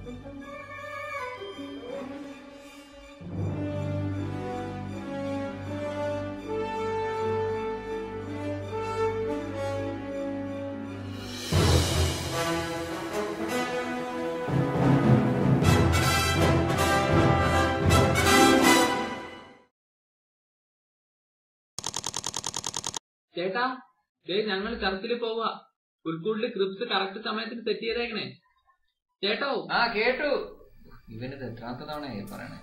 ചേട്ടാ ദേ ഞങ്ങൾ ചർച്ചിൽ പോവാ പുൽക്കൂടില് ക്രിപ്സ് കറക്റ്റ് സമയത്തിന് സെറ്റ് ചെയ്തേക്കണേ ചേട്ടോ ആ കേട്ടു ഇവനിത് എത്രാമത്തെ തവണയായി പറയണേ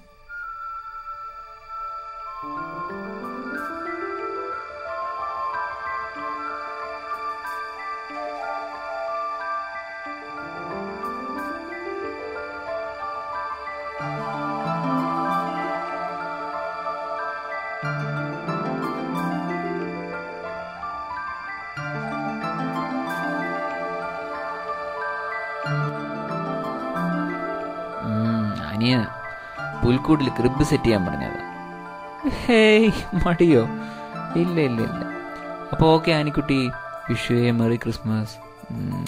അനിയ പുൽക്കൂട്ടിൽ ക്രിബ് സെറ്റ് ചെയ്യാൻ പറഞ്ഞത് ഹേയ് മടിയോ ഇല്ല ഇല്ല ഇല്ല അപ്പോൾ okay Anikutty wish you a merry Christmas ഉം.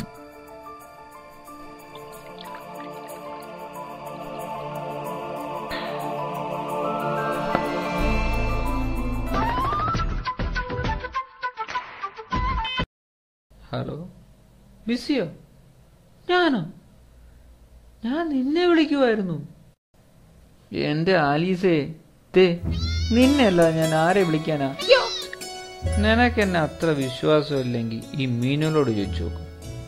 ഹലോ ബിസിയോ ഞാനോ ഞാൻ നിന്നെ വിളിക്കുമായിരുന്നു എന്റെ ആലീസേ തേ നിന്നെയല്ല ഞാൻ ആരെ വിളിക്കാനാ നിനക്ക് എന്നെ അത്ര വിശ്വാസമില്ലെങ്കിൽ ഈ മീനുകളോട് ചോദിച്ചു നോക്ക്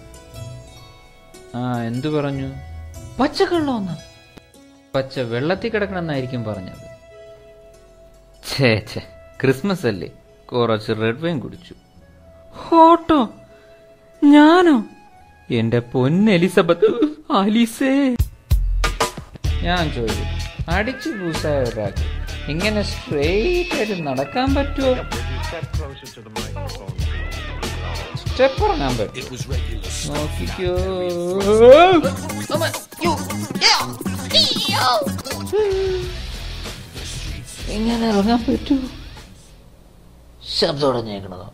ആ എന്തു പറഞ്ഞു പച്ചക്കള്ളോന്ന് പച്ച വെള്ളത്തിൽ കിടക്കണമെന്നായിരിക്കും പറഞ്ഞത് ഛേ ഛേ ക്രിസ്മസ് അല്ലേ കുറച്ച് റെഡ് വൈൻ കുടിച്ചു ഹോട്ടോ ഞാനോ എന്റെ പൊന്ന് എലിസബത്ത് ആലീസേ ഞാൻ ചോദിച്ചു അടിച്ചു പൂസായ ഒരാൾക്ക് ഇങ്ങനെ സ്ട്രെയിറ്റ് ആയിട്ട് നടക്കാൻ പറ്റുമോ സ്റ്റെപ്പ് ഇറങ്ങാൻ പറ്റും നോക്കിക്കോ ഇങ്ങനെ ഇറങ്ങാൻ പറ്റൂ ശബ്ദം അടഞ്ഞേക്കണതോ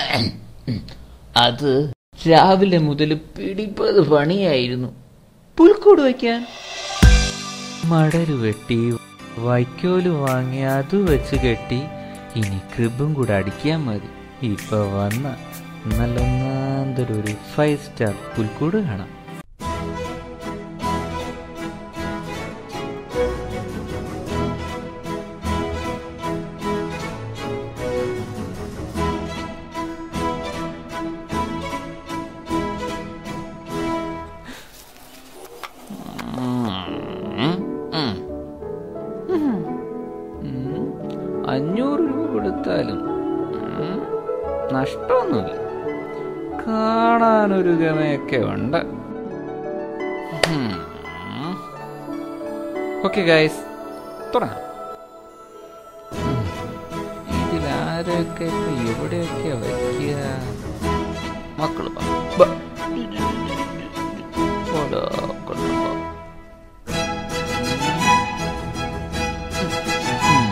അത് രാവിലെ മുതൽ പിടിപ്പത് പണിയായിരുന്നു പുൽക്കൂട് വയ്ക്കാൻ മടല് വെട്ടി വൈക്കോല് വാങ്ങി അത് വെച്ച് കെട്ടി ഇനി ക്രിബും കൂടെ അടിക്കാൻ മതി ഇപ്പൊ വന്ന നല്ല ഒന്നാന്തരം ഒരു ഫൈവ് സ്റ്റാർ പുൽക്കൂട് കാണാം അഞ്ഞൂറ് രൂപ കൊടുത്താലും ഉം, നഷ്ടമൊന്നുമില്ല കാണാനൊരു ഗമയൊക്കെ ഉണ്ട് ഓക്കെ ഗൈസ് തുടങ്ങാം ഉം, ഇതിലാരൊക്കെ ഇപ്പൊ എവിടെയൊക്കെ വയ്ക്കുക മക്കള് വാ. ബാ. പോടാ, കൊണ്ടുപോ. ഉം.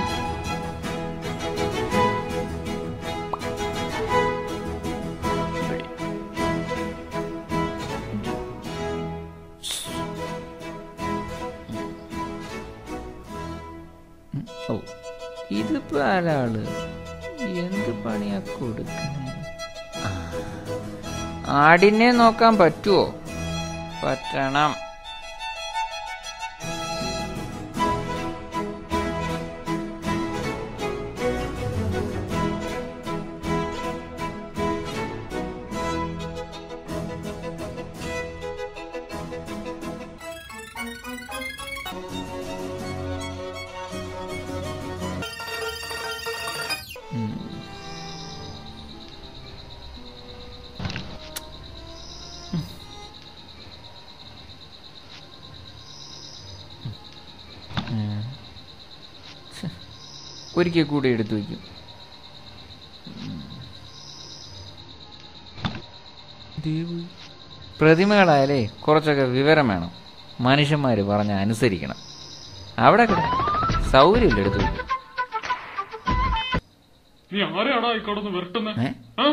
ഓ ഇതിപ്പോ ആരാള് എന്ത് പണിയാ കൊടുക്കണേ ആ. ആടിനെ നോക്കാൻ പറ്റുമോ പറ്റണം ഒരിക്കൽ കൂടി എടുത്തു വയ്ക്കും പ്രതിമകളായാലേ കുറച്ചൊക്കെ വിവരം വേണം മനുഷ്യന്മാർ പറഞ്ഞ അനുസരിക്കണം അവിടെ കിട സൗകര്യമില്ല എടുത്തു വയ്ക്കും നീ ആരെയാടാ ഈ കടന്ന് വിരട്ടുന്നേ ഏ? ആ?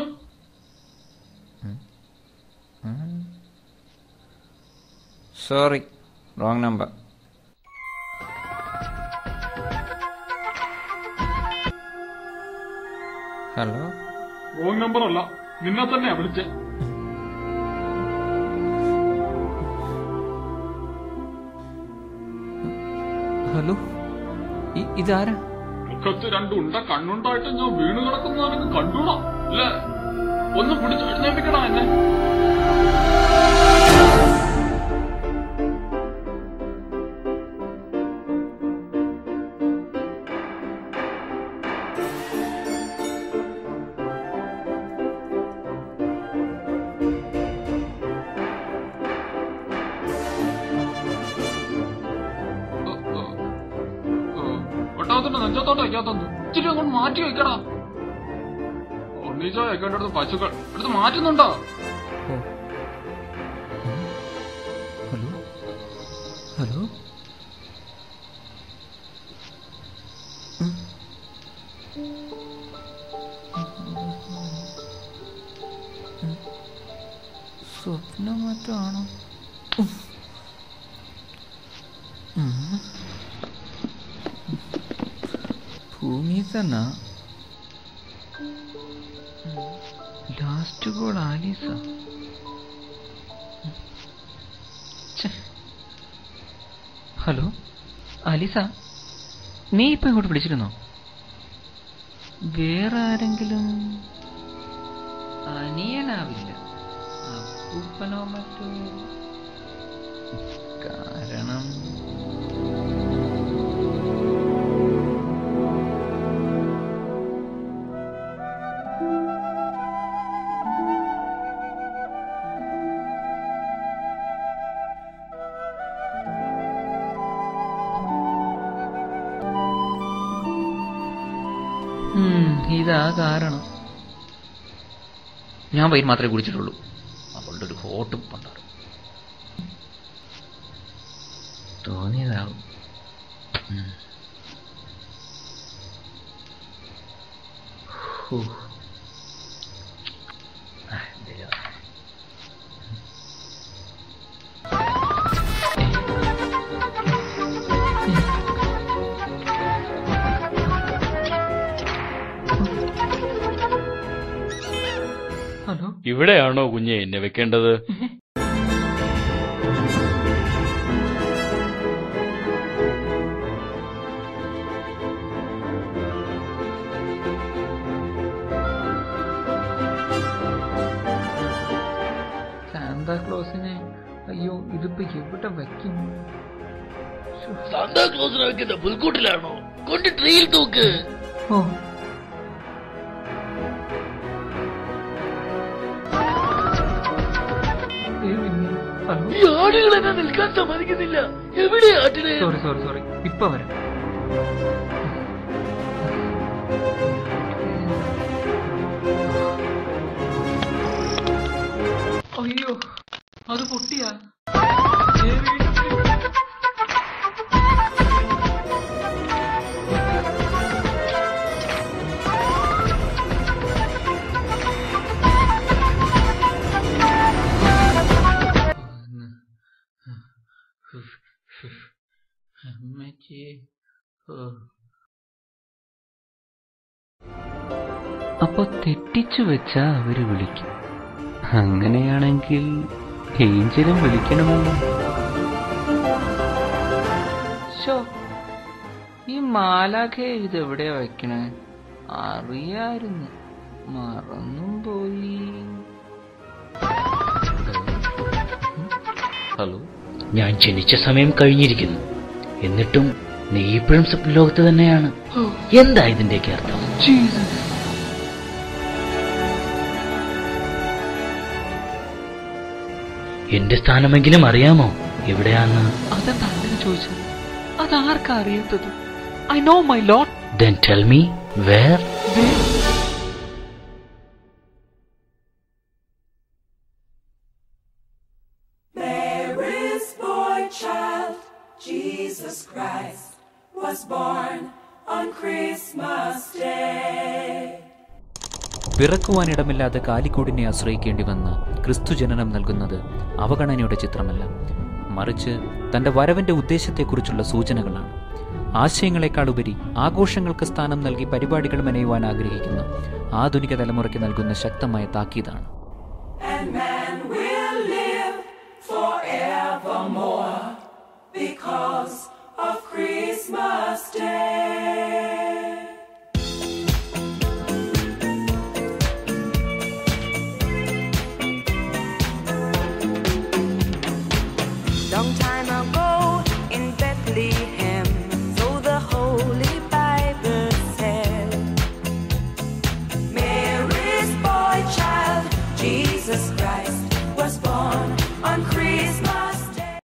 Sorry wrong number hello wrong number അല്ല നിന്നെ തന്നെയാ വിളിച്ചേ ഹലോ ഇതാരാ മുഖത്ത് രണ്ടുണ്ട കണ്ണുണ്ടായിട്ട് ഞാൻ വീണ് കിടക്കുന്ന നിനക്ക് കണ്ടൂടാ അല്ലേ ഒന്ന് പിടിച്ചു എഴുന്നേൽപ്പിക്കടാ എന്നെ ഒട്ടാകത്തിന്റെ നെഞ്ചത്തോട്ട് വയ്ക്കാത്തന്ന് ഇച്ചിരി അങ്ങോട്ട് മാറ്റി വെക്കടാ ഒന്നീച്ചോ വെക്കേണ്ടടുത്ത് പശുക്കൾ എടുത്ത് മാറ്റുന്നുണ്ടോ ഓ ഹലോ ഹലോ ഉം. ഉം. സ്വപ്നം മറ്റോ ആണോ ഉം. ഉം. ഭൂമിയിൽ തന്നെ ലാസ്റ്റ് ഗോൾ ആലീസ ഹലോ ആലീസ നീ ഇപ്പൊ ഇങ്ങോട്ട് വിളിച്ചിരുന്നോ വേറെ ആരെങ്കിലും അനിയനാവില്ല അപ്പൂപ്പനോ മറ്റോ കാരണം ഉം, ഇതാ കാരണം ഞാൻ വൈൻ മാത്രമേ കുടിച്ചിട്ടുള്ളൂ അവളുടെ ഒരു ഹോട്ടും പണ്ടാറും തോന്നിയതാവും ഉം. ഹൂ. ആ, ദൈവമേ. ഹലോ ഇവിടെയാണോ കുഞ്ഞെ എന്നെ വെക്കേണ്ടത് സാന്താക്ലോസിനെ അയ്യോ ഇതിപ്പോ എവിടെ വയ്ക്കും ശ്ശോ. സാന്താക്ലോസിനെ വെക്കുന്ന പുൽക്കൂട്ടിലാണോ കൊണ്ട് ട്രീയിൽ തൂക്ക് ഓ ഏ, പിന്നെ. ഹലോ ഈ ആടുകൾ എന്നെ നിൽക്കാൻ സമ്മതിക്കുന്നില്ല എവിടെ ആട്ടിനെ സോറി സോറി സോറി ഇപ്പൊ വരാം അയ്യോ അത് പൊട്ടിയാ ഏ, വീണ്ടും, വീണ്ടും. അമ്മച്ചി ഓ അപ്പൊ തെറ്റിച്ചു വെച്ചാ അവര് വിളിക്കും അങ്ങനെയാണെങ്കിൽ ഏഞ്ചലും വിളിക്കണമല്ലോ ശോ, ഈ മാലാഖെ ഇതെവിടെയാ വെക്കണേ അറിയായിരുന്നു മറന്നും പോയി ഹലോ ഞാൻ ജനിച്ച സമയം കഴിഞ്ഞിരിക്കുന്നു എന്നിട്ടും നീ ഇപ്പോഴും സ്വപ്നലോകത്ത് തന്നെയാണ് എന്താ ഇതിന്റെയൊക്കെ അർത്ഥം ജീസസ് എന്റെ സ്ഥാനമെങ്കിലും അറിയാമോ എവിടെയാന്ന് അതെന്താ അങ്ങനെ ചോദിച്ചത് അതാർക്കാ അറിയാത്തത് I know my lot then tell me where Mary's boy child, Jesus Christ, was born on Christmas Day. പിറക്കുവാനിടമില്ലാത്ത കാലിക്കൂടിനെ ആശ്രയിക്കേണ്ടി വന്ന ക്രിസ്തു ജനനം നൽകുന്നത് അവഗണനയുടെ ചിത്രമല്ല മറിച്ച് തന്റെ വരവിന്റെ ഉദ്ദേശത്തെക്കുറിച്ചുള്ള സൂചനകളാണ് ആശയങ്ങളെക്കാൾ ഉപരി ആഘോഷങ്ങൾക്ക് സ്ഥാനം നൽകി പരിപാടികൾ മെനയുവാൻ ആഗ്രഹിക്കുന്ന ആധുനിക തലമുറയ്ക്ക് നൽകുന്ന ശക്തമായ താക്കീതാണ് and man will live forevermore because of Christmas Day.